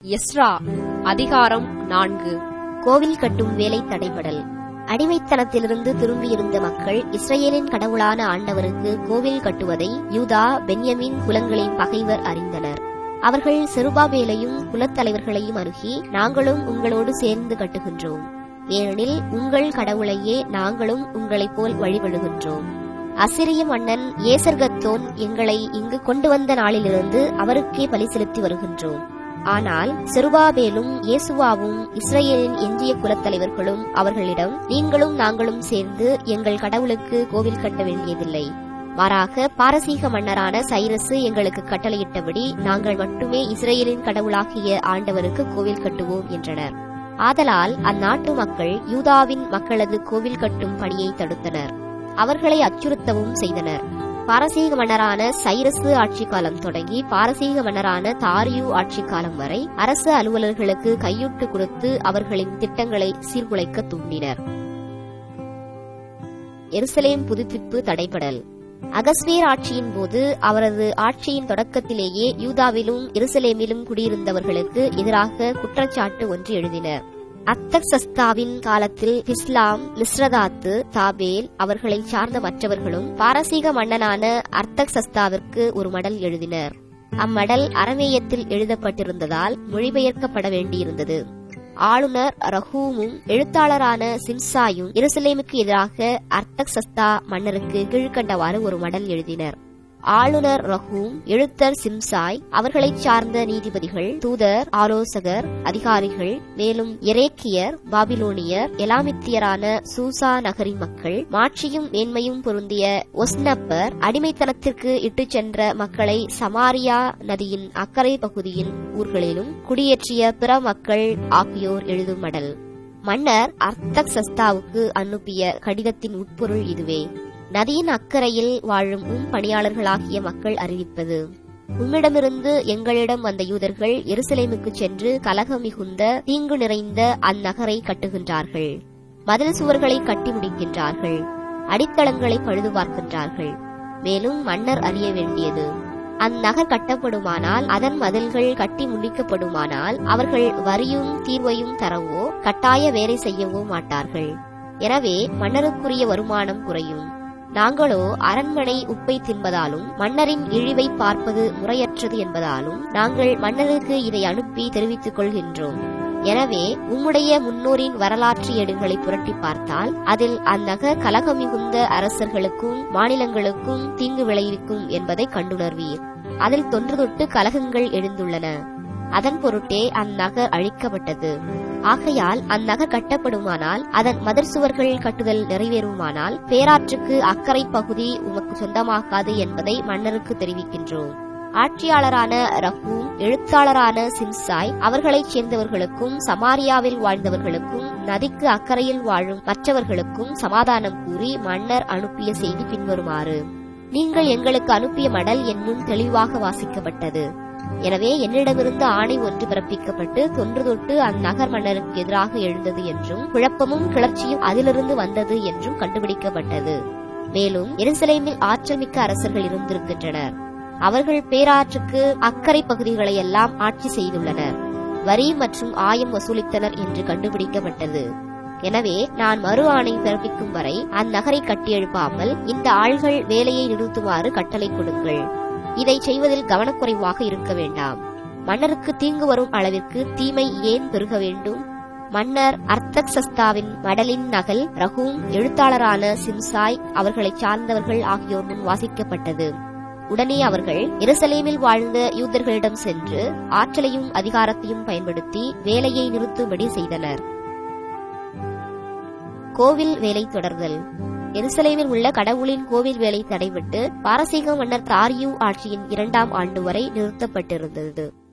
Ezra அதிகாரம் நான்கு கோவில் கட்டும் வேலை தடைபடல் அடிமைத்தனத்திலிருந்து திரும்பியிருந்த மக்கள் இஸ்ரேலின் கடவுளான ஆண்டவருக்கு கோவில் கட்டுவதை யூதா பென்யமின் குலங்களின் பகைவர் அறிந்தனர் அவர்கள் செருபாபேலையும் குலத்தலைவர்களையும் அணுகி நாங்களும் உங்களோடு சேர்ந்து கட்டுகின்றோம் ஏனெனில் உங்கள் கடவுளையே நாங்களும் உங்களைப் போல் வழிபடுகின்றோம் அசிரிய மன்னன் ஏசர்கத்தோன் எங்களை இங்கு கொண்டு வந்த நாளிலிருந்து அவருக்கே பலி செலுத்தி வருகின்றோம் ஆனால் செருபாபேலும் இயேசுவாவும் இஸ்ரேலின் எஞ்சிய குலத்தலைவர்களும் அவர்களிடம் நீங்களும் நாங்களும் சேர்ந்து எங்கள் கடவுளுக்கு கோவில் கட்ட வேண்டியதில்லை மாறாக பாரசீக மன்னரான சைரசு எங்களுக்கு கட்டளையிட்டபடி நாங்கள் மட்டுமே இஸ்ரேலின் கடவுளாகிய ஆண்டவருக்கு கோவில் கட்டுவோம் என்றனர் ஆதலால் அந்நாட்டு மக்கள் யூதாவின் மக்களது கோவில் கட்டும் பணியை தடுத்தனர் அவர்களை அச்சுறுத்தவும் செய்தனர் பாரசீக மன்னரான சைரசு ஆட்சி காலம் தொடங்கி பாரசீக மன்னரான தாரியு ஆட்சி காலம் வரை அரசு அலுவலர்களுக்கு கையூட்டு கொடுத்து அவர்களின் திட்டங்களை சீர்குலைக்க தூண்டினர் எருசலேம் புதுப்பிப்பு தடைபடல் அகஸ்வேர் ஆட்சியின் போது அவரது ஆட்சியின் தொடக்கத்திலேயே யூதாவிலும் எருசலேமிலும் குடியிருந்தவர்களுக்கு எதிராக குற்றச்சாட்டு ஒன்று எழுதினர் அத்தக்சஸ்தாவின் காலத்தில் இஸ்லாம் நிஸ்ரதாத்து தாபேல் அவர்களை சார்ந்த மற்றவர்களும் பாரசீக மன்னனான அர்த்தக்சஸ்தாவிற்கு ஒரு மடல் எழுதினர் அம்மடல் அரமேயத்தில் எழுதப்பட்டிருந்ததால் மொழிபெயர்க்கப்பட வேண்டியிருந்தது ஆளுநர் ரஹூமும் எழுத்தாளரான சிம்சாயும் எருசலேமுக்கு எதிராக அர்த்தக்சஸ்தா மன்னருக்கு கீழ்கண்டவாறு ஒரு மடல் எழுதினர் ஆளுநர் ரஹூம் எழுத்தர் சிம்சாய் அவர்களைச் சார்ந்த நீதிபதிகள் தூதர் ஆலோசகர் அதிகாரிகள் மேலும் எரேக்கியர் பாபிலோனியர் எலாமித்தியரான சூசா நகரின் மக்கள் மாட்சியும் மேன்மையும் பொருந்திய ஒஸ்னப்பர் அடிமைத்தனத்திற்கு இட்டுச் சென்ற மக்களை சமாரியா நதியின் அக்கறை பகுதியின் ஊர்களிலும் குடியேற்றிய பிற மக்கள் ஆகியோர் எழுதும் மடல் மன்னர் அர்த்தக்சஸ்தாவுக்கு அனுப்பிய கடிதத்தின் உட்பொருள் இதுவே நதியின் அக்கறையில் வாழும் உம் பணியாளர்களாகிய மக்கள் அறிவிப்பது உம்மிடமிருந்து எங்களிடம் வந்த யூதர்கள் எருசலேமுக்கு சென்று கலகம் மிகுந்த தீங்கு நிறைந்த அந்நகரை கட்டுகின்றார்கள் மதில் சுவர்களை கட்டி முடிக்கின்றார்கள் அடித்தளங்களை பழுது பார்க்கின்றார்கள் மேலும் மன்னர் அறிய வேண்டியது அந்நகர் கட்டப்படுமானால் அதன் மதில்கள் கட்டி முடிக்கப்படுமானால் அவர்கள் வரியும் தீர்வையும் தரவோ கட்டாய வேலை செய்யவோ மாட்டார்கள் எனவே மன்னருக்குரிய வருமானம் குறையும் நாங்களோ அரண்மனை உப்பை தின்பதாலும் மன்னரின் இழிவை பார்ப்பது முறையற்றது என்பதாலும் நாங்கள் மன்னருக்கு இதை அனுப்பி தெரிவித்துக் கொள்கின்றோம் எனவே உம்முடைய முன்னோரின் வரலாற்று ஏடுகளை புரட்டி பார்த்தால் அதில் அந்நகர் கலகம் மிகுந்த அரசர்களுக்கும் மாநிலங்களுக்கும் தீங்கு விளைவிக்கும் என்பதை கண்டுணர்வீர் அதில் தொன்று தொட்டு கலகங்கள் எழுந்துள்ளன அதன் பொருட்டே அந்நகர் அழிக்கப்பட்டது ஆகையால் அந்நகர் கட்டப்படுமானால் அதன் மதர் சுவர்கள் கட்டுதல் நிறைவேறுமானால் பேராற்றுக்கு அக்கறை பகுதி உமக்கு சொந்தமாகாது என்பதை மன்னருக்கு தெரிவிக்கின்றோம் ஆட்சியாளரான ரஹூம் எழுத்தாளரான சிம்சாய் அவர்களைச் சேர்ந்தவர்களுக்கும் சமாரியாவில் வாழ்ந்தவர்களுக்கும் நதிக்கு அக்கறையில் வாழும் மற்றவர்களுக்கும் சமாதானம் கூறி மன்னர் அனுப்பிய செய்தி பின்வருமாறு நீங்கள் எங்களுக்கு அனுப்பிய மடல் என்னும் தெளிவாக வாசிக்கப்பட்டது எனவே என்னிடமிருந்து ஆணை ஒன்று பிறப்பிக்கப்பட்டு தொன்று தொட்டு அந்நகர் மன்னருக்கு எதிராக எழுந்தது என்றும் குழப்பமும் கிளர்ச்சியும் அதிலிருந்து வந்தது என்றும் கண்டுபிடிக்கப்பட்டது மேலும் எருசலேமில் ஆற்றல் மிக்க அரசர்கள் இருந்திருக்கின்றனர் அவர்கள் பேராற்றுக்கு அக்கறை பகுதிகளை எல்லாம் ஆட்சி செய்துள்ளனர் வரி மற்றும் ஆயம் வசூலித்தனர் என்று கண்டுபிடிக்கப்பட்டது எனவே நான் மறு ஆணை பிறப்பிக்கும் வரை அந்நகரை கட்டியெழுப்பாமல் இந்த ஆள்கள் வேலையை நிறுத்துமாறு கட்டளை கொடுங்கள் இதை செய்வதில் கவனக்குறைவாக இருக்க வேண்டாம் மன்னருக்கு தீங்கு வரும் அளவிற்கு தீமை ஏன் பெருக வேண்டும் மன்னர் அர்த்தக்சஸ்தாவின் மடலின் நகல் ரஹூம் எழுத்தாளரான சிம்சாய் அவர்களை சார்ந்தவர்கள் ஆகியோர் முன் வாசிக்கப்பட்டது உடனே அவர்கள் எருசலேமில் வாழ்ந்த யூதர்களிடம் சென்று ஆற்றலையும் அதிகாரத்தையும் பயன்படுத்தி வேலையை நிறுத்தும்படி செய்தனர் கோவில் வேலை தொடர்தல் எருசலேமில் உள்ள கடவுளின் கோவில் வேலை தடைபட்டு பாரசீக மன்னர் தாரியு ஆட்சியின் இரண்டாம் ஆண்டு வரை நிறுத்தப்பட்டிருந்தது